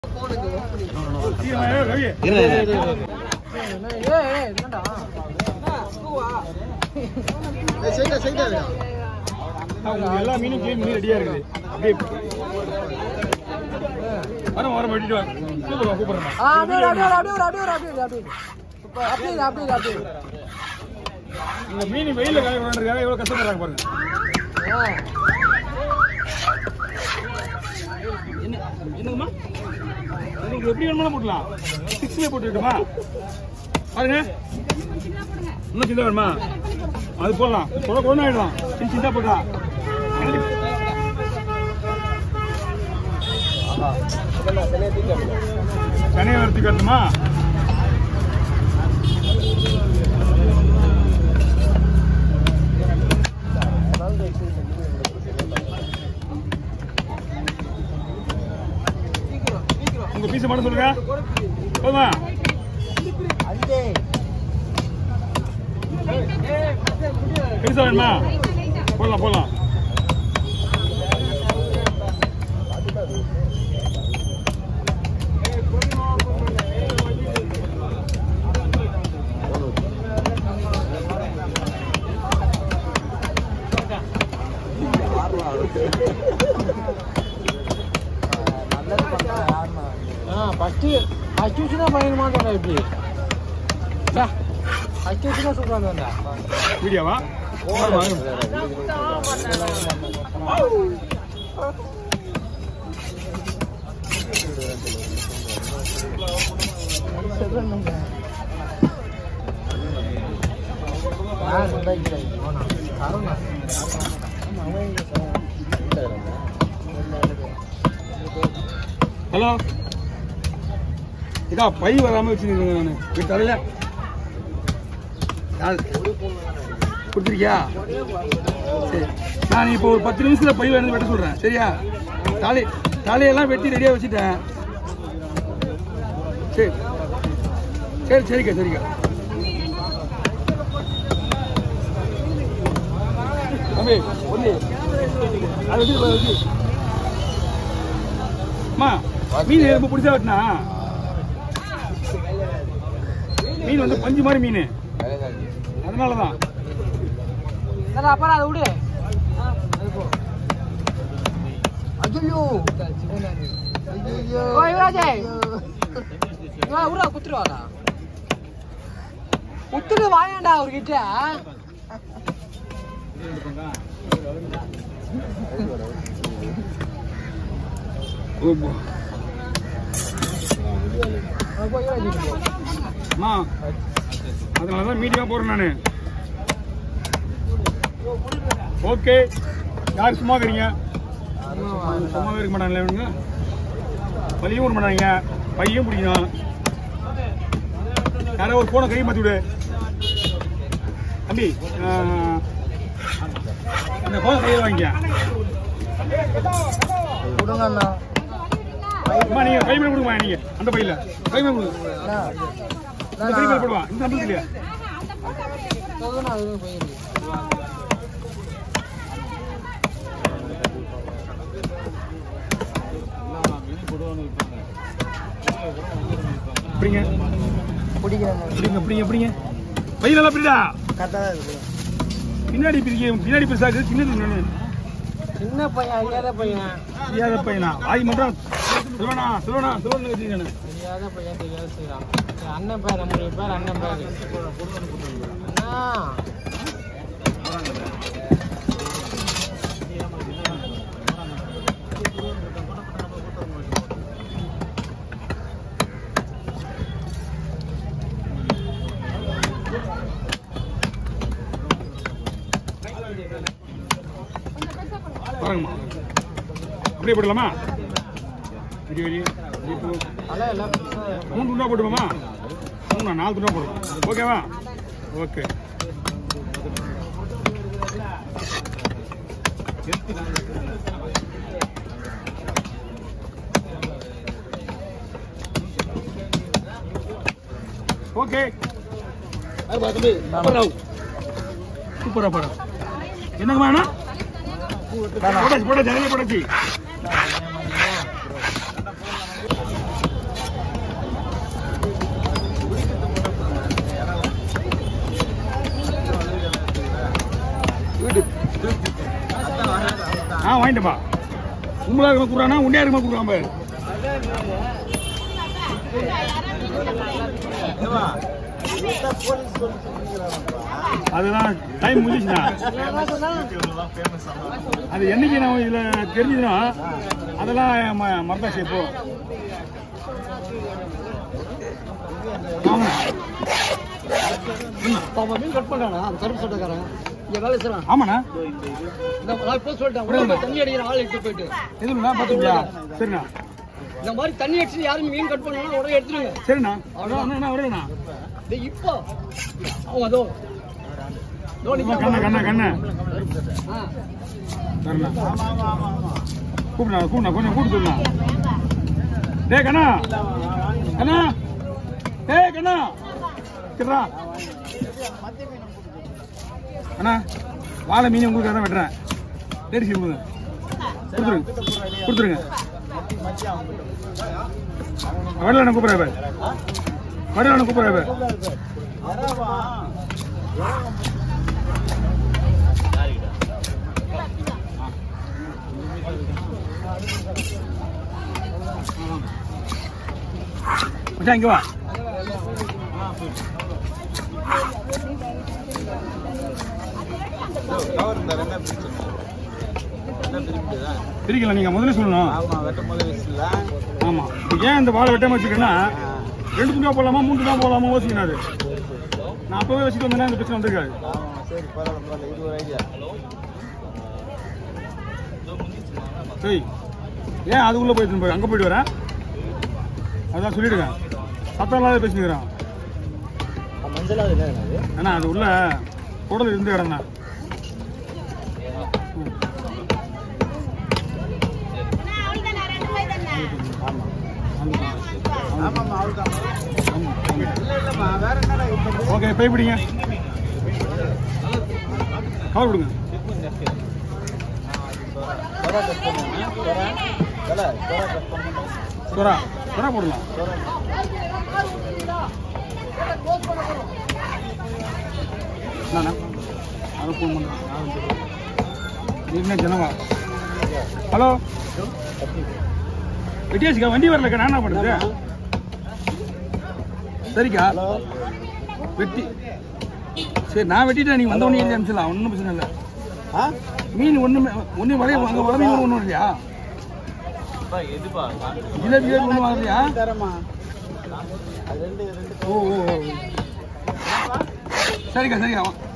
எல்லா மீனும் கிளீன் பண்ணி ரெடியா இருக்குது அப்படியே வரம் வரம் வெட்டிட்டு வாங்க கூப்பிடுறோம் கூப்பிடுறோம் இந்த மீன் வெயில காய விடுறதுக்காக எவ்வளவு கஷ்டப்படுறாங்க பாருங்க என்ன என்னங்கம்மா உங்களுக்கு எப்படி வேணுமாலும் போடலாம் சிக்ஸ்ல போட்டு விட்டுமா பாருங்க இன்னும் சின்ன வேணுமா அது போடலாம் கொட கொண்டு ஆயிடலாம் சின்ன சின்னதா போடலாம் தனியாக வறுத்து கட்டணுமா உங்க பீஸ் மட்டும் சொல்லுங்க போதுமா பெருசா வேணுமா போடலாம் போடலாம் ஃபஸ்ட்டு ஃபஸ்ட்டு வச்சுனா பயங்கரமாக இருந்தா இப்படி ஃபஸ்ட்டு வச்சுனா சூப்பராக இருந்தா வீடியோவா ஹலோ இதா பை வராம வச்சுருக்கேன் நான் வீட்டு தரையில கொடுத்துருக்கியா சரி நான் இப்போ ஒரு பத்து நிமிஷத்துல பை வந்து வெட்ட சொல்றேன் சரியா தாலி தாலியெல்லாம் வெட்டி ரெடியா வச்சுட்டேன் சரி சரி சரிக்கா சரிக்கா தம்பி ஒன்று அதை வச்சு அதை வச்சு அம்மா மீன் ரொம்ப பிடிச்சா வெட்டினா மீன் வந்து பஞ்சு மாதிரி மீன் அதனால தான் அப்புறம் அதை விடு ஐயோ ஓ யுவராஜே இவா உரா குத்துருவாடா குத்துட்டு வாயாண்டா அவர்கிட்ட அம்மா அதனால தான் மீடியா போறேன் நான் ஓகே யார் சும்மா இருக்கிறீங்க சும்மாவே இருக்க மாட்டாங்களே இவனுங்க வலியும் விட மாட்டாங்க பையும் பிடிக்கணும் யாரோ ஒரு போனை கை மாற்றி விடு தம்பி ஆஹ், இந்த போனை கையில் வாங்கிக்க கொடுங்கண்ணா அம்மா நீங்க கை மேல கொடுங்க நீங்க அந்த பையில கை மேல கொடுங்க இந்த கை மேல போடுவா இந்த நம்பர் இல்லையா பிடிங்க பிடிக்கிறேன் பிடிங்க பிடிங்க பிடிங்க பையில எல்லாம் பிடிடா கரெக்டாக தான் இருக்கு பின்னாடி பிரிக்க பின்னாடி பெருசா இருக்குது சின்னது இன்னொன்னு சின்ன பையன் அறியாத பையன் தெரியாத பையனா வாய் மட்டும் சிவனா சிவனா சிவன் வச்சுக்கணும் தெரியாத பையன் தெரியாத செய்யறான் அண்ணன் பேர் நம்மளுடைய பேர் அண்ணன் பேர் அண்ணா பாருங்கம்மா அப்படியே போடலாமா வெடி வெடி வெடி போ. அலை எல்லாம் பெருசா மூணு துண்டா போட்டுப்போமா மூணா நாலு துண்டா போடுவோம் ஓகேவா ஓகே ஓகே சூப்பரா பாரு என்னங்கம்மா அண்ணா? போட்டாச்சு போட்டாச்சு நிறைய போட்டாச்சு கேட்டுப்பா உங்களா இருக்க கொடுறானா உண்டியா இருக்க கொடுறான் பாரு அதுதான் டைம் முடிஞ்சுச்சுண்ணா அது என்னைக்கு நான் இதுல தெரிஞ்சதுன்னா அதெல்லாம் ம- மறந்தாச்சு இப்போ ஆமாண்ணா அவன் மீன் கட் பண்றானா அந்த கருப்பு சட்டக்காரன் இங்க வேலை செய்யறான் ஆமாண்ணா இந்த நான் இப்போ சொல்லிட்டேன் உடனே தண்ணி அடிக்கிற ஆள் எடுத்து போயிட்டு எதுனா பார்த்துங்களா சரிண்ணா இந்த மாதிரி தண்ணி அடிச்சு யாரும் மீன் கட் பண்ணா உடனே எடுத்துருங்க சரிண்ணா அவ்வளோண்ணா வரேண்ணா டேய், இப்போ அவன் அதோ இதோ நிக்கான் கண்ணா கண்ணா கண்ணா ஆ. சரிண்ணா கூப்பிடுண்ணா கூப்பிடுண்ணா கொஞ்சம் கூப்பிட்டுண்ணா டேய் கண்ணா கண்ணா டேய் கண்ணா சரிடா அண்ணா வாழை மீன் உங்களுக்கு தான் வெட்டுறேன் டேடி சீ கொடுங்க கொடுத்துருங்க கொடுத்துருங்க வரல கூப்பிட்றேன் பாரு வரல கூப்பிட்றேன் பாரு மச்சான் இங்க வா பிரிக்கலாம் நீங்க முதல்ல சொல்லணும் ஆமா இப்ப ஏன் இந்த வாழை வெட்டாம வச்சுக்கிறேன்னா ரெண்டு துண்டா போடலாமா மூணு துண்டா போடலாமா யோசிக்கணும் அது நான் அப்பவே வச்சுட்டு வந்தேன்னா இந்த பிரச்சனை வந்திருக்காது சரி ஏன் அது உள்ள போயிட்டு போய் அங்க போயிட்டு வரேன் அதான் சொல்லிடுங்க சத்தம் இல்லாத பேசினுக்கிறேன் அண்ணா அது உள்ள குடல் இருந்த இடம்ண்ணா ம். ஓகே பை பிடிங்க கவர் கொடுங்க சுரா சுரா போடலாம் என்னண்ணா அதை ஃபோன் பண்ணுறேன் என்ன ஜனவா ஹலோ வெட்டியாச்சுக்கா வண்டி வரலக்கா நான் என்ன பண்ணுறது சரிக்கா வெட்டி சரி நான் வெட்டிட்டேன் நீ வந்த உடனே எழுதி அனுப்பிச்சிடலாம் ஒன்றும் பிரச்சனை இல்லை மீன் ஒன்றுமே ஒன்றும் வளைய அங்கே வள மீன் ஒன்றும் இல்லையா ஜிலேபி ஜிலேபி ஒன்றும் வரலையா ஓ ஓ ஓ சரிக்கா சரிக்கா